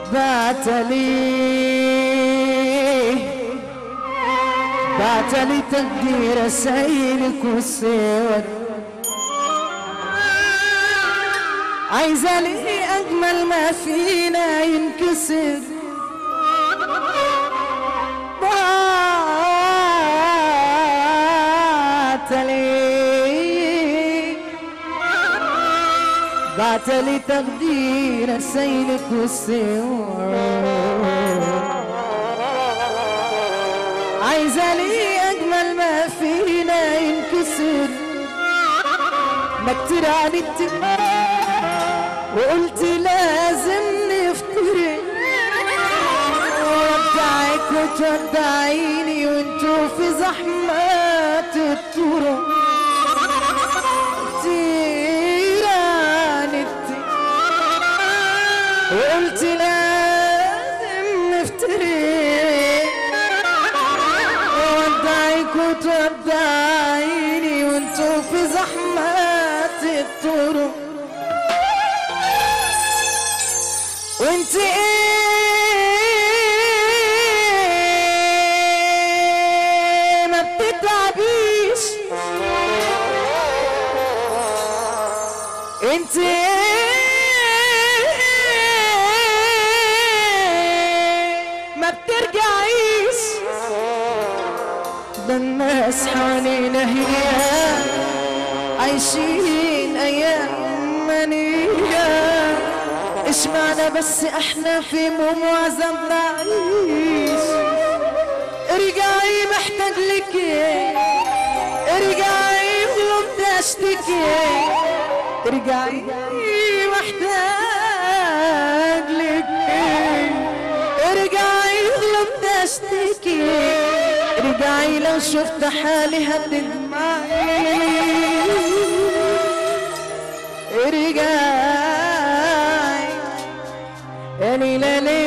بعتلي بعتلي تقدير سيرك والسير عايزة لي أجمل ما فينا ينكسر بعتلي بعتلي تقدير سيلك والسيور عايزة لي أجمل ما فينا ينكسر ما كتير عانيت وقلت لازم نفترق وودعك وتودعيني وانتو في زحمات الطرق كتير عانيت وقلت لازم نفترق وودعك وتودعيني وانتو في زحمات الطرق وانت ايه ما بتتعبيش انت ايه ما بترجعيش ده الناس حوالينا هي عايشين ايام منيه ايش معنى بس احنا في هموم وعذاب نعيش ارجعي محتاج لك ارجعي غلبت اشتكي ارجعي محتاج لك ارجعي غلبت اشتكي ارجعي لو شفت حالي هتدمعي ارجعي يا ليلى ليلى